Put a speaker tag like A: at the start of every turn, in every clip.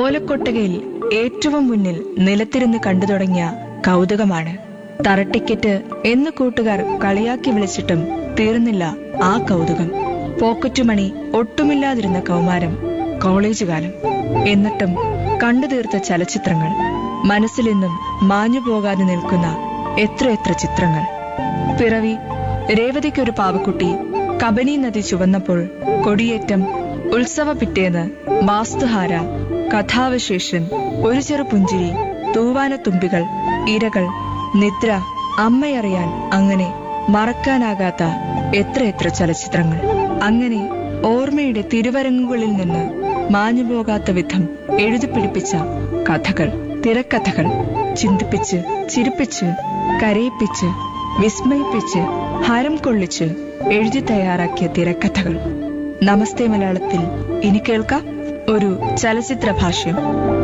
A: ഓലക്കൊട്ടകയിൽ ഏറ്റവും മുന്നിൽ നിലത്തിരുന്ന് കണ്ടു തുടങ്ങിയ കൗതുകമാണ് തറട്ടിക്കറ്റ് എന്ന് കൂട്ടുകാർ കളിയാക്കി വിളിച്ചിട്ടും തീർന്നില്ല ആ കൗതുകം പോക്കറ്റുമണി ഒട്ടുമില്ലാതിരുന്ന കൗമാരം കോളേജ് കാലം എന്നിട്ടും കണ്ടു തീർത്ത ചലച്ചിത്രങ്ങൾ മനസ്സിലെന്നും മാഞ്ഞു പോകാതെ നിൽക്കുന്ന എത്രയെത്ര ചിത്രങ്ങൾ പിറവി രേവതിക്കൊരു പാവക്കുട്ടി കബനി നദി ചുവന്നപ്പോൾ കൊടിയേറ്റം ഉത്സവ പിറ്റേന്ന് വാസ്തുഹാര കഥാവശേഷൻ ഒരു ചെറു പുഞ്ചിരി തൂവാനത്തുമ്പികൾ ഇരകൾ നിദ്ര അമ്മയറിയാൻ അങ്ങനെ മറക്കാനാകാത്ത എത്രയെത്ര ചലച്ചിത്രങ്ങൾ അങ്ങനെ ഓർമ്മയുടെ തിരുവരങ്ങുകളിൽ നിന്ന് മാഞ്ഞുപോകാത്ത വിധം എഴുതിപ്പിടിപ്പിച്ച കഥകൾ തിരക്കഥകൾ ചിന്തിപ്പിച്ച് ചിരിപ്പിച്ച് കരയിപ്പിച്ച് വിസ്മയിപ്പിച്ച് ഹരം കൊള്ളിച്ച് എഴുതി തയ്യാറാക്കിയ തിരക്കഥകൾ നമസ്തേ മലയാളത്തിൽ ഇനി കേൾക്കാം ഒരു ചലച്ചിത്ര ഭാഷ്യം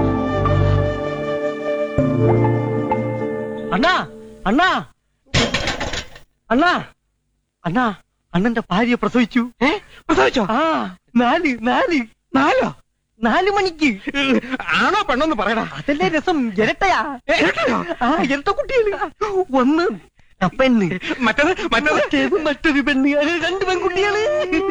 B: അണ്ണാ അണ്ണാ അണ്ണാ അണ്ണാ അണ്ണന്റെ ഭാര്യ പ്രസവിച്ചു
C: ഏ പ്രസവിച്ചോ
B: ആ നാല് നാല് നാലോ നാല് മണിക്ക്
C: ആണോ പെണ്ണോന്ന് പറയടാ
B: അതല്ലേ രസം ഇരട്ടയാ
C: ഇരട്ടയോ?
B: ആ ഇരട്ട കുട്ടികള് ഒന്ന് ആ പെണ്ണ്
C: മറ്റത് മറ്റത്
B: മറ്റേത് മറ്റൊരു പെണ്ണ് അത് രണ്ട് പെൺകുട്ടികള്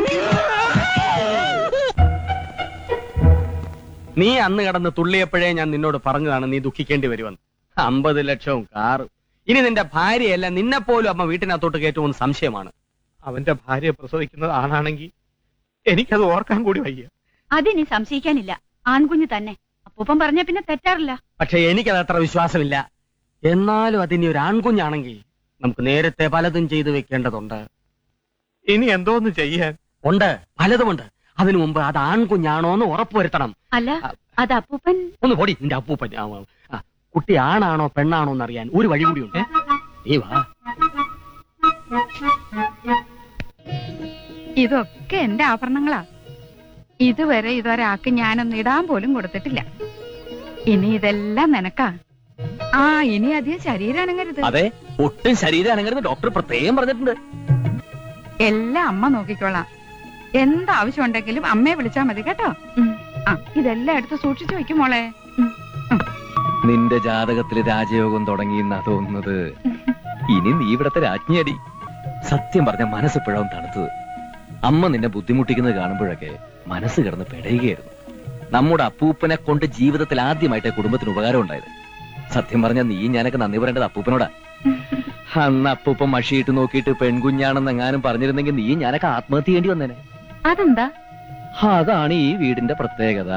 B: നീ അന്ന് കടന്ന് തുള്ളിയപ്പോഴേ ഞാൻ നിന്നോട് പറഞ്ഞതാണ് നീ ദുഃഖിക്കേണ്ടി വരുമെന്ന് അമ്പത് ലക്ഷവും കാറും ഇനി നിന്റെ ഭാര്യയല്ല നിന്നെ പോലും അമ്മ വീട്ടിനകത്തോട്ട് കയറ്റുമെന്ന് സംശയമാണ്
C: അവന്റെ ഭാര്യ പ്രസവിക്കുന്നത് ആണാണെങ്കിൽ എനിക്കത് ഓർക്കാൻ കൂടി വയ്യ
D: അതിനി സംശയിക്കാനില്ല ആൺകുഞ്ഞ് തന്നെ അപ്പൂപ്പൻ പറഞ്ഞ പിന്നെ തെറ്റാറില്ല
B: പക്ഷെ എനിക്കത് അത്ര വിശ്വാസമില്ല എന്നാലും അതിനി ഒരു ആൺകുഞ്ഞാണെങ്കിൽ നമുക്ക് നേരത്തെ പലതും ചെയ്തു വെക്കേണ്ടതുണ്ട്
C: ഇനി എന്തോന്ന് ചെയ്യാൻ
B: ഉണ്ട് പലതുമുണ്ട് അതിനു മുമ്പ് അത് ആൺകുഞ്ഞാണോ എന്ന് ഉറപ്പുവരുത്തണം
D: അല്ല അത് അപ്പൂപ്പൻ
B: ഒന്ന് പൊടി നിന്റെ അപ്പൂപ്പൻ ആ, ആ, കുട്ടി ആണാണോ പെണ്ണാണോ എന്ന് അറിയാൻ ഒരു വഴി കൂടിയുണ്ട് നീ വാ
E: ഇതൊക്കെ എന്റെ ആഭരണങ്ങളാ ഇതുവരെ ഇതൊരാൾക്ക് ഞാനൊന്നും ഇടാൻ പോലും കൊടുത്തിട്ടില്ല ഇനി ഇതെല്ലാം നിനക്കാ ആ ഇനി അധികം ശരീരം അനങ്ങരുത്
B: അതെ ഒട്ടും ശരീരം അനങ്ങരുത് ഡോക്ടർ പ്രത്യേകം പറഞ്ഞിട്ടുണ്ട്
E: എല്ലാം അമ്മ നോക്കിക്കോളാം എന്താവശ്യം ഉണ്ടെങ്കിലും അമ്മയെ വിളിച്ചാ മതി കേട്ടോ
D: ഉം.
E: ആ ഇതെല്ലാം എടുത്ത് സൂക്ഷിച്ചു വെക്കും മോളെ
F: നിന്റെ ജാതകത്തില് രാജയോഗം തുടങ്ങിയെന്നാ തോന്നുന്നത് ഇനി നീ ഇവിടത്തെ രാജ്ഞിയടി സത്യം പറഞ്ഞ മനസ്സ് പിഴവും തണുത്തത് അമ്മ നിന്നെ ബുദ്ധിമുട്ടിക്കുന്നത് കാണുമ്പോഴൊക്കെ മനസ്സ് കിടന്ന് പെടയുകയായിരുന്നു നമ്മുടെ അപ്പൂപ്പനെ കൊണ്ട് ജീവിതത്തിൽ ആദ്യമായിട്ട് കുടുംബത്തിന് ഉപകാരം ഉണ്ടായത് സത്യം പറഞ്ഞ നീ ഞാനൊക്കെ നന്ദി പറയേണ്ടത് അപ്പൂപ്പനോടാ അന്ന് അപ്പൂപ്പൻ മഷിയിട്ട് നോക്കിയിട്ട് പെൺകുഞ്ഞാണെന്ന് എങ്ങാനും പറഞ്ഞിരുന്നെങ്കിൽ നീ ഞാനൊക്കെ ആത്മഹത്യ ചെയ്യേണ്ടി വന്നേനെ
D: അതെന്താ
F: അതാണ് ഈ വീടിന്റെ പ്രത്യേകത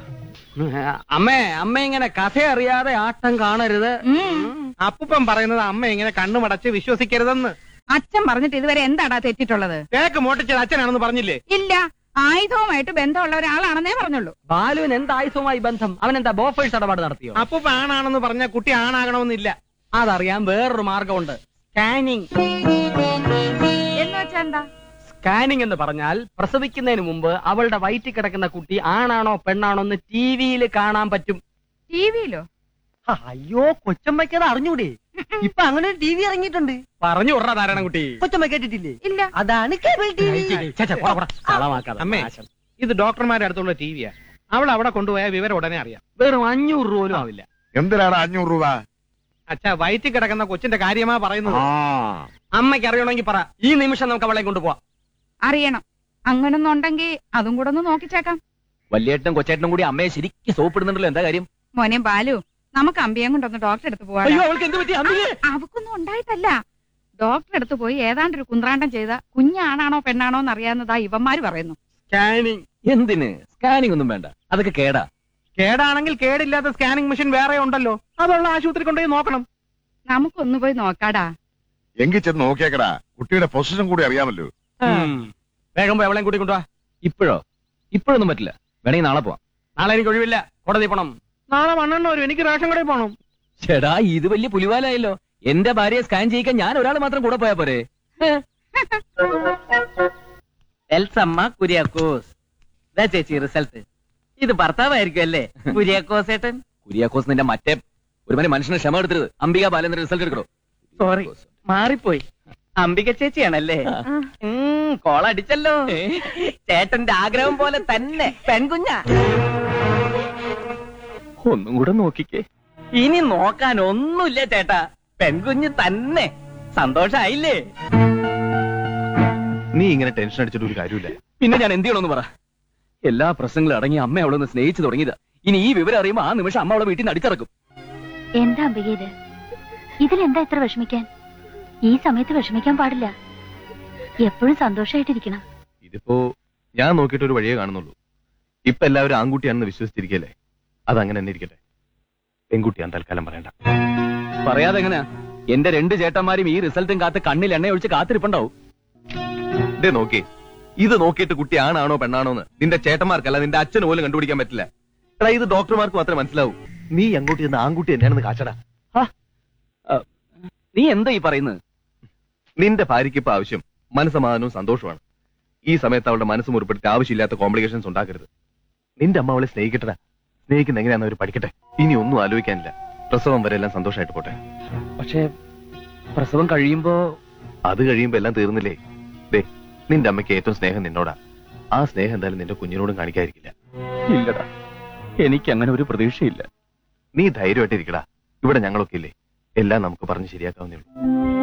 B: അമ്മേ അമ്മ ഇങ്ങനെ കഥ അറിയാതെ ആട്ടം കാണരുത്
C: അപ്പൂപ്പൻ പറയുന്നത് അമ്മ ഇങ്ങനെ കണ്ണുമടച്ച് വിശ്വസിക്കരുതെന്ന്
E: അച്ഛൻ പറഞ്ഞിട്ട് ഇതുവരെ എന്താടാ തെറ്റിട്ടുള്ളത്
C: തേക്ക് മോട്ടിച്ചത് അച്ഛനാണെന്ന് പറഞ്ഞില്ലേ
E: ഇല്ല ആയുധവുമായിട്ട് ബന്ധമുള്ള ഒരാളാണെന്നേ പറഞ്ഞുള്ളൂ
B: ബാലുവിന് എന്താ ആയുസവുമായി ബന്ധം അവൻ എന്താ ബോഫേഴ്സ് ഇടപാട് നടത്തിയോ
C: അപ്പൂപ്പ ആണാണെന്ന് പറഞ്ഞ കുട്ടി ആണാകണമെന്നില്ല
B: അതറിയാൻ വേറൊരു മാർഗമുണ്ട് സ്കാനിങ്
E: എന്ന് വെച്ചാ എന്താ
B: സ്കാനിങ് എന്ന് പറഞ്ഞാൽ പ്രസവിക്കുന്നതിന് മുമ്പ് അവളുടെ വയറ്റിൽ കിടക്കുന്ന കുട്ടി ആണാണോ പെണ്ണാണോ എന്ന് ടി വിയിൽ കാണാൻ പറ്റും
E: ടിവിയിലോ
B: അയ്യോ കൊച്ചമ്മയ്ക്ക് അത് അറിഞ്ഞൂടെ ഇപ്പൊ അങ്ങനെ ഒരു ടി വി ഇറങ്ങിയിട്ടുണ്ട് പറഞ്ഞു വിടറാ നാരായണൻകുട്ടി കൊച്ചമ്മ കേട്ടിട്ടില്ലേ
E: ഇല്ല
B: അതാണ് കേബിൾ ടി വി
C: അമ്മേ. ഇത് ഡോക്ടർമാരുടെ അടുത്തുള്ള ടി വിയാ അവൾ അവിടെ കൊണ്ടുപോയാൽ വിവരം ഉടനെ അറിയാം
B: വെറും അഞ്ഞൂറ് രൂപ പോലും ആവില്ല
G: എന്തിനാണ് അഞ്ഞൂറ് രൂപ
C: അച്ഛാ വയറ്റിൽ കിടക്കുന്ന കൊച്ചിന്റെ കാര്യമാ പറയുന്നത്
G: ആ
B: അമ്മയ്ക്ക് അറിയണമെങ്കിൽ പറ ഈ നിമിഷം നമുക്ക് അവളെ കൊണ്ടുപോവാം
E: അറിയണം അങ്ങനൊന്നും ഉണ്ടെങ്കിൽ അതും കൂടെ ഒന്ന് നോക്കിച്ചേക്കാം
F: വല്യേട്ടനും കൊച്ചേട്ടനും കൂടി അമ്മയെ ശരിക്കും സോപ്പിടുന്നുണ്ടല്ലോ എന്താ കാര്യം
E: മോനെ ബാലു നമുക്ക് അമ്പിയം കൊണ്ടൊന്ന് ഡോക്ടറെ അടുത്ത് പോവാം
B: അയ്യോ അവൾക്ക് എന്ത് പറ്റി അമ്മയെ
E: അവക്കൊന്നും ഉണ്ടായിട്ടല്ല ഡോക്ടറെ അടുത്ത് പോയി ഏതാണ്ട് ഒരു കുന്ത്രാണ്ടം ചെയ്ത കുഞ്ഞാണാണോ പെണ്ണാണോ എന്ന് അറിയാവുന്നതാ ഇവന്മാര് പറയുന്നു
B: സ്കാനിങ്
F: എന്തിന് സ്കാനിംഗ് ഒന്നും വേണ്ട അതൊക്കെ കേടാ
C: കേടാണെങ്കിൽ കേടില്ലാത്ത സ്കാനിങ് മെഷീൻ വേറെ ഉണ്ടല്ലോ അതുള്ള ആശുപത്രി കൊണ്ടുപോയി നോക്കണം
E: നമുക്കൊന്നു പോയി നോക്കാടാ
G: എങ്കിൽ ചെന്ന് നോക്കിയേക്കടാ കുട്ടിയുടെ പൊസിഷൻ കൂടി അറിയാമല്ലോ
B: വേഗം പോയി അവളെയും കൂട്ടി കൊണ്ടുവാ
F: ഇപ്പോഴോ ഇപ്പോഴൊന്നും പറ്റില്ല വേണമെങ്കിൽ നാളെ പോവാം
B: നാളെ എനിക്ക് ഒഴിവില്ല കോടതി പോണം
C: നാളെ മണ്ണെണ്ണ വരും എനിക്ക് റേഷൻ കടയിൽ പോകണം
F: ചേടാ ഇത് വലിയ പുലിവാലായല്ലോ എന്റെ ഭാര്യയെ സ്കാൻ ചെയ്യിക്കാൻ ഞാൻ ഒരാൾ മാത്രം കൂടെ പോയാ പോരെ
H: എൽസമ്മ കുര്യാക്കോസ് ഇതാ ചേച്ചി റിസൾട്ട് ഇത് ഭർത്താവായിരിക്കും അല്ലേ കുര്യാക്കോസ് ഏട്ടൻ
F: കുര്യാക്കോസ് നിന്റെ മറ്റേ ഒരു മണി മനുഷ്യനെ ക്ഷമ എടുത്തത് അംബിക ബാലേന്ദ്രൻ റിസൾട്ട് എടുക്കണോ
H: സോറി മാറിപ്പോയി അംബിക ചേച്ചിയാണല്ലേ ഉം, കോളടിച്ചല്ലോ ചേട്ടന്റെ ആഗ്രഹം പോലെ തന്നെ പെൺകുഞ്ഞ
F: ഒന്നും കൂടെ നോക്കിക്കേ
H: ഇനി നോക്കാൻ ഒന്നുമില്ല ചേട്ടാ പെൺകുഞ്ഞ് തന്നെ സന്തോഷായില്ലേ
F: നീ ഇങ്ങനെ ടെൻഷൻ അടിച്ചിട്ട് ഒരു കാര്യമില്ല പിന്നെ ഞാൻ എന്ത് ചെയ്യണമെന്ന് പറ എല്ലാ പ്രശ്നങ്ങളും അടങ്ങി അമ്മ അവളെ ഒന്ന് സ്നേഹിച്ചു തുടങ്ങിയതാ ഇനി ഈ വിവരം അറിയുമ്പോ ആ നിമിഷം അമ്മ അവളെ വീട്ടിൽ നിന്ന് അടിച്ചിറക്കും
D: എന്താ അംബിക ഇത് ഇതിലെന്താ ഇത്ര വിഷമിക്കാൻ ഈ സമയത്ത് വിഷമിക്കാൻ പാടില്ല എപ്പോഴും സന്തോഷമായിട്ടിരിക്കണം
F: ഇതിപ്പോ ഞാൻ നോക്കിയിട്ട് ഒരു വഴിയേ കാണുന്നുള്ളൂ ഇപ്പൊ എല്ലാവരും ആൺകുട്ടിയാണെന്ന് വിശ്വസിച്ചിരിക്കല്ലേ അതങ്ങനെ തന്നെ ഇരിക്കട്ടെ പെൺകുട്ടിയാൻ തൽക്കാലം പറയണ്ട പറയാതെ എങ്ങനെയാ എന്റെ രണ്ട് ചേട്ടന്മാരും ഈ റിസൾട്ടും കാത്ത് കണ്ണിൽ എണ്ണ ഒഴിച്ച് കാത്തിരിപ്പുണ്ടാവും ഇതേ നോക്കി ഇത് നോക്കിയിട്ട് കുട്ടി ആണാണോ പെണ്ണാണോ എന്ന് നിന്റെ ചേട്ടന്മാർക്കല്ല നിന്റെ അച്ഛന് പോലും കണ്ടുപിടിക്കാൻ പറ്റില്ല എടാ ഇത് ഡോക്ടർമാർക്ക് മാത്രമേ മനസ്സിലാവൂ നീ അങ്ങോട്ട് ചെന്ന് ആൺകുട്ടി തന്നെയാണെന്ന് കാച്ചടാ നീ എന്താ ഈ പറയുന്നത് നിന്റെ ഭാര്യയ്ക്ക് ഇപ്പൊ ആവശ്യം മനസ്സമാധാനവും സന്തോഷമാണ് ഈ സമയത്ത് അവളുടെ മനസ്സ് മുറിപ്പെടുത്തി ആവശ്യമില്ലാത്ത കോംപ്ലിക്കേഷൻസ് ഉണ്ടാക്കരുത് നിന്റെ അമ്മ അവളെ സ്നേഹിക്കട്ടെ സ്നേഹിക്കുന്ന എങ്ങനെയാന്ന് അവർ പഠിക്കട്ടെ ഇനി ഒന്നും ആലോചിക്കാനില്ല പ്രസവം വരെ എല്ലാം സന്തോഷമായിട്ട് പോട്ടെ
H: പക്ഷേ പ്രസവം കഴിയുമ്പോ
F: അത് കഴിയുമ്പോ എല്ലാം തീർന്നില്ലേ ദേ നിന്റെ അമ്മയ്ക്ക് ഏറ്റവും സ്നേഹം നിന്നോടാ ആ സ്നേഹം എന്തായാലും നിന്റെ കുഞ്ഞിനോടും കാണിക്കാതിരിക്കില്ല ഇല്ലടാ എനിക്ക് അങ്ങനെ ഒരു പ്രതീക്ഷയില്ല നീ ധൈര്യമായിട്ടിരിക്കടാ ഇവിടെ ഞങ്ങളൊക്കെ ഇല്ലേ എല്ലാം നമുക്ക് പറഞ്ഞ് ശരിയാക്കാവുന്നേ ഉള്ളൂ